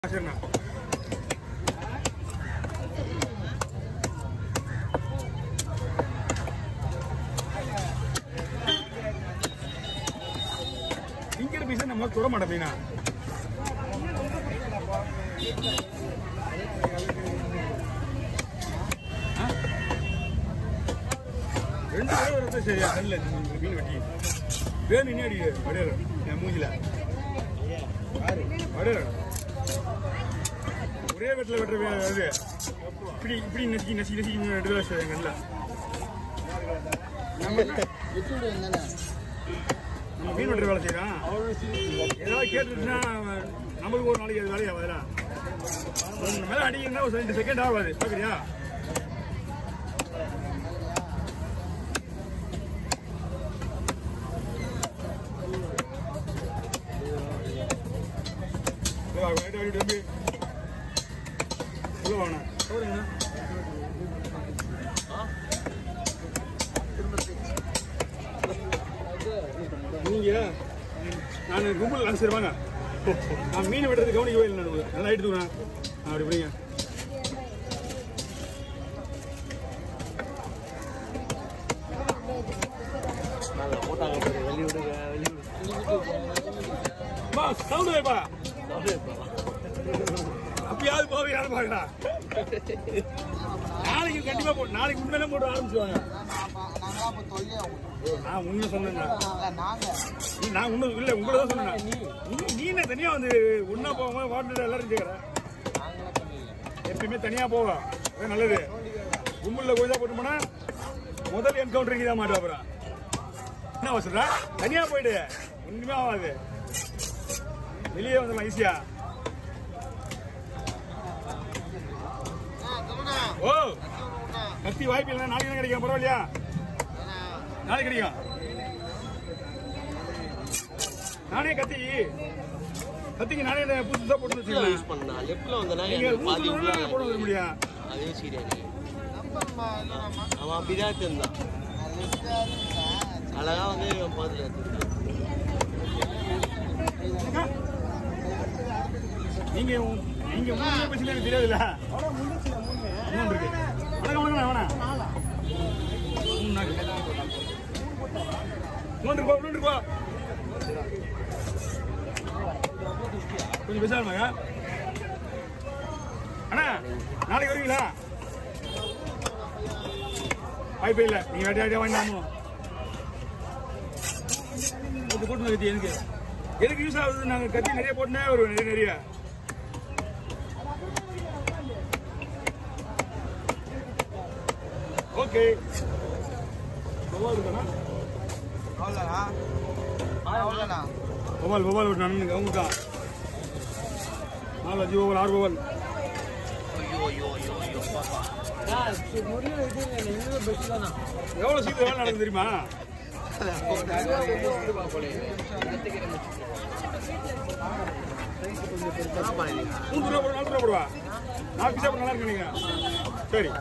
சரிண்ணா திங்கிற பீஸை நம்ம தொட மாட்டோம் மீனா ஆ? ரெண்டு தடவை வரது சரியா கல்ல மீன் வெட்டி வேணும் இனி அடி வடையிற என் மூஞ்சில வடையிற ஒரே வெட்டில் வெட்டுற வே- இது இப்படி இப்படி நசுக்கி நசுக்கி நசுக்கி ரெண்டு தடவை செய்ய கல்ல நம்ம நம்ம மீன் வெட்டுற வேலை செய்யறான் ஏதாவது கேட்டுச்சுன்னா நம்மளுக்கு ஒரு நாளைக்கு அது வேலையா வரா மேலே அடிக்கணும்னா ஒரு ரெண்டு செகண்ட் ஆகாது பார்க்குறியா வா, வா, அடி, அடி, அடி. உள்ள வாண்ணா. சொல்லுங்கண்ணா. நீங்க நான் கும்பல் நான் சரி வாங்க நான் மீன் வெட்டுறது கவனிக்கவே இல்லை நான் நல்லா எடுத்துக்கிறேன் அப்படி பிடிங்க போட்டாங்க பாரு, வெளிய விடுங்க வெளிய பா சவுண்ட் வைப்பா விடுங்க அப்பயாவது போக யாரும் பார்க்கடா நாளைக்கு கண்டிப்பா போட்டு நாளைக்கு உண்மையிலே போட்டு ஆரம்பிச்சுவாங்க நான் உண்மை சொன்னேன் நான் உண்மை இல்ல உங்களை தான் சொன்னேன் நீ நீ என்ன தனியா வந்து ஒன்னா போகாம வாட்டர் எல்லாரும் கேட்கற எப்பயுமே தனியா போவோம் அது நல்லது கும்பல்ல கொஞ்சம் போட்டு போனா முதல் என்கவுண்டர் இங்கே தான் மாட்டா அப்புறம் என்ன வசதா தனியா போயிடு ஒண்ணுமே ஆகாது வெளியே வந்துடலாம் ஈஸியா ஓ கத்தி வாய்ப்பு இல்லை நாளைக்கு தான் கிடைக்கும் பரவாயில்லையா நாளைக்கு கிடைக்கும் நானே கத்தி கத்திக்கு நானே இந்த புதுசா போட்டு வச்சுக்கலாம் யூஸ் பண்ணா லெஃப்ட்ல வந்தனா நீங்க எனக்கு பாதி ஊசுல உள்ள போட வர முடியும் அதே சீரியா நீ அவன் அப்படிதான் இருந்தான் அழகா வந்து இவன் பாதுல நீங்க உ- நீங்க மூணு பேசல எனக்கு தெரியாதுல்ல மூணு இருக்கு வணக்கம் வணக்கம் வேணா மூணு நாக்கு மூணு ரூபா மூணு ரூபா கொஞ்சம் பேசாமங்க அண்ணா நாளைக்கு வருவீங்களா வாய்ப்பே இல்லை நீங்க வேட்டியா வேட்டியா வாங்கி ஆகணும் போட்டு போட்டு கத்தி எனக்கு எதுக்கு யூஸ் ஆகுது நாங்க கத்தி நிறைய போட்டுனே வருவோம் நிறைய நிறைய ஓகே மொபைல் இருக்கானா மொபைல் மொபைல் விட்டு நான் அவங்க தான் நாலு அஞ்சு மொபைல் ஆறு மொபைல் ஐயோ ஐயோ ஐயோ ஐயோ பாப்பா எவ்வளவு சீக்கிரம் வேலை நடக்குது தெரியுமா மூணு ரூபா போடு நாலு ரூபா போடுவா நாலு பீஸா போட்டு நல்லா இருக்கு நீங்க சரி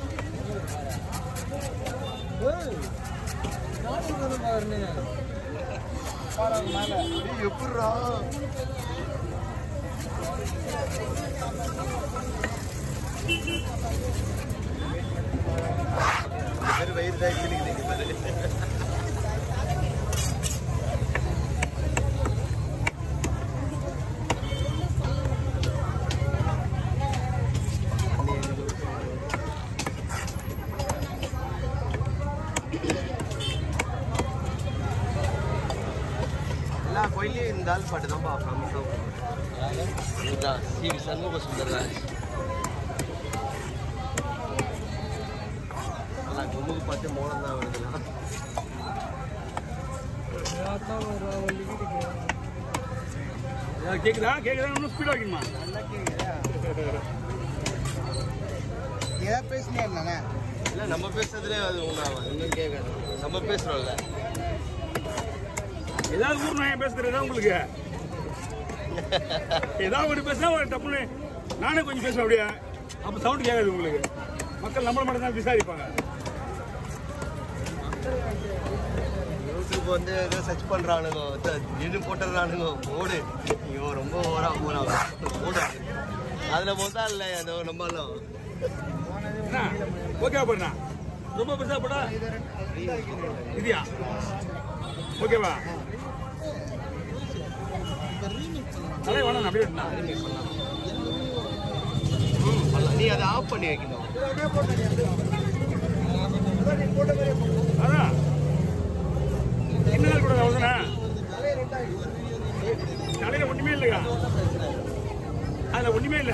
எப்படா பேர் வயிறு தான் கிளிக்குது எல்லா கோயிலையும் இந்த ஆள் பாட்டு தான் ஃபேமஸாக இதுதான் சி வி சண்முக சுந்தரராஜ் அதான் குமுக்கு பாட்டு மோனம் தான் வருதுலாம் ஏதாவது கேக்குதா கேக்குதா இன்னும் ஸ்பீடா வைக்கணுமா ஏதாவது பேசினே இருந்தானே இல்லை நம்ம பேசுறதுலேயே அது உண்டாகும் இன்னும் கேட்காது நம்ம பேசுகிறோம்ல ஏதாவது ஊர் நான் பேசுறதா உங்களுக்கு ஏதாவது ஒரு பேசினா ஒரு டப்புன்னு நானே கொஞ்சம் பேசுவேன் அப்படியே அப்போ சவுண்ட் கேட்காது உங்களுக்கு மக்கள் நம்மள மட்டும் தான் விசாரிப்பாங்க யூடியூப் வந்து ஏதோ சர்ச் பண்றானுங்க நின்று போட்டுறானுங்க ஓடு ஐயோ ரொம்ப ஓரா போறா ஓடு அதுல போதா இல்ல ஏதோ நம்மளும் என்ன ஓகேவா பண்ணா ரொம்ப பெருசா போடா இதுயா ஓகேவா தலையை வேணாம் அப்படியே விட்டுனா ம், பண்ணலாம். நீ அதை ஆஃப் பண்ணி வைக்கணும் அதான் என்ன நாள் கூட அவ்வளோதானே தலையில ஒண்ணுமே இல்லையா அதுல ஒண்ணுமே இல்ல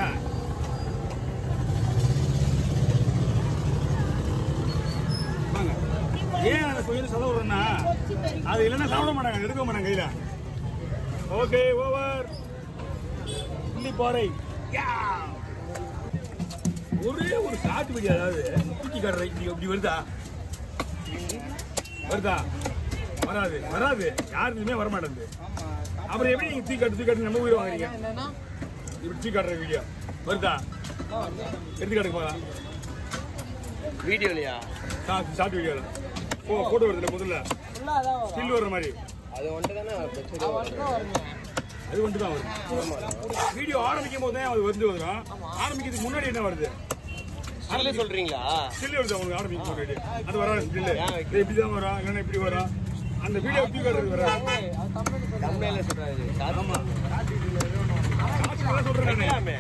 வாங்க ஏன் அந்த கோயில் சதம் விடுறேன்னா அது இல்லைன்னா சாப்பிட மாட்டாங்க எடுக்க மாட்டாங்க கையில ஓகே ஓவர் புள்ளி பாறை யா! ஒரே ஒரு ஷார்ட் வீடியோ அதாவது தூக்கி காட்டுற இப்படி இப்படி வருதா வருதா வராது வராது யாருக்குமே வர மாட்டேங்குது அப்புறம் எப்படி நீங்க தூக்கி காட்டு தூக்கி காட்டு நம்ம உயிரை வாங்குறீங்க இப்படி தூக்கி காட்டுற வீடியோ வருதா எடுத்து காட்டுங்க போகலாம் வீடியோலையா ஷார்ட் வீடியோல போ போட்டோ வருதுல முதல்ல ஸ்டில் வர்ற மாதிரி அது வந்துட்டு தானே பிரச்சனை அது வந்துட்டு தான் வரும் வீடியோ ஆரம்பிக்கும் போது தான் அது வந்து வரும் ஆரம்பிக்கிறதுக்கு முன்னாடி என்ன வருது சொல்லி சொல்றீங்களா ஸ்டில் வருது அவங்களுக்கு ஆரம்பிக்கும் முன்னாடி அது வராது ஸ்டில் ஏன் வைக்க- இது இப்படி தான் வரும் இல்லைன்னா இப்படி வரும் அந்த வீடியோ தூக்கி காட்டுறது வராது தமிழ்ல சொல்றாரு ஆமா காசு சொல்றேன் நானு. எல்லாமே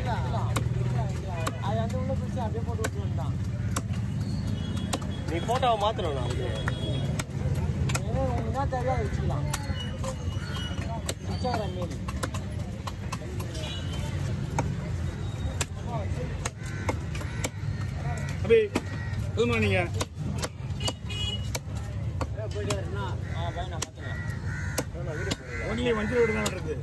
நீ போட்டோவை மாத்தணும் நான் அபி எதுமா நீங்க ஒன்லி வண்டி ரோடு தான் வர்றது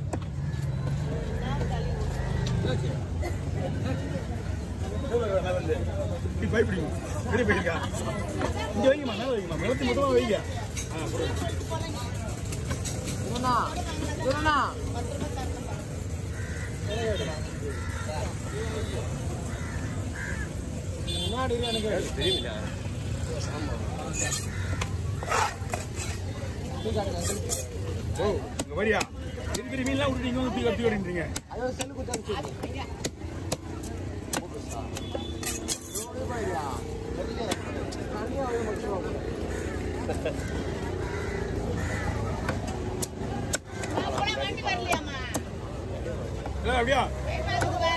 இப்படி பயப்பிடிக்கும் பெரிய போயிருக்கா இங்க வைங்கம்மா மேல வைங்கம்மா வெள்ளத்து மொத்தமா வைங்க ஆ போடுங்க தெரியுமில்ல ஓ இங்க வரியா இருக்கிற மீன்லாம் விட்டுட்டீங்க வந்து தூக்கி கட்டி வரீங்க வண்டி வரலையாமா ஏ அப்படியா அதுக்கு வேற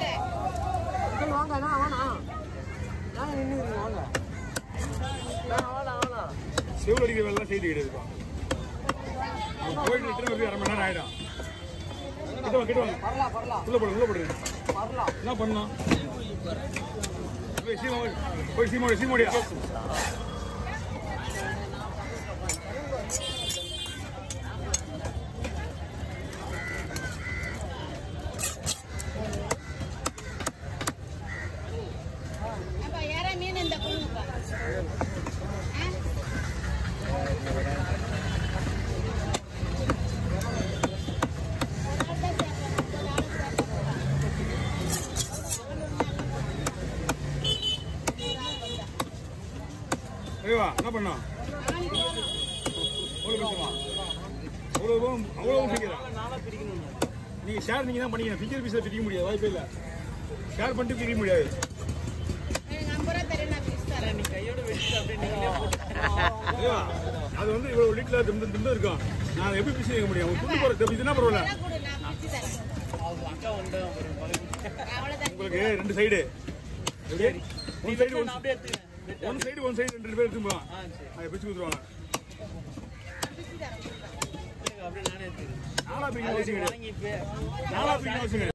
செவில் அடிக்கிற வேலை செய்து கிடையாதுப்பா அவங்க போயிட்டு ரிட்டர்ன் வந்து அரை மணி நேரம் ஆயிடும் கிட்ட வாங்க கிட்ட வாங்க உள்ள போடு உள்ள போடு என்ன பண்ணலாம் போய் சீமா போய் சீமோடி சீமோடியா அப்ப யாரா மீன் இந்த கொடுங்கப்பா ஆ? ஓகேவா என்ன பண்ணலாம் எவ்வளோ பேசுமா அவ்வளோ அவ்வளோ பிடிக்கிறா நீங்கள் ஷேர் நீங்கள் தான் பண்ணிக்கணும் ஃபிங்கர் பீஸில் பிரிக்க முடியாது வாய்ப்பே இல்லை ஷேர் பண்ணிட்டு பிரிக்க முடியாது எனக்கு ஐம்பது ரூபா தரேன் நான் பிரிச்சு தரேன் ஓகேவா அது வந்து இவ்வளோ லிட்டில் திண்டு திண்டு இருக்கும் நான் எப்படி பிரிச்சு வைக்க முடியும் துண்டு போகிற இதுனா பரவாயில்ல இதெல்லாம் கொடு நான் பிரிச்சு தரேன் அவ்வளவுதான் உங்களுக்கு ரெண்டு side one side one one side one side ரெண்டு பேர் எடுத்துப்போம் அதை பிரிச்சு கொடுத்துருவாங்க பிரிச்சு தரேன் நாலா பிரிக்க அவசியம் கிடையாது நாலா பிரிக்க அவசியம் கிடையாது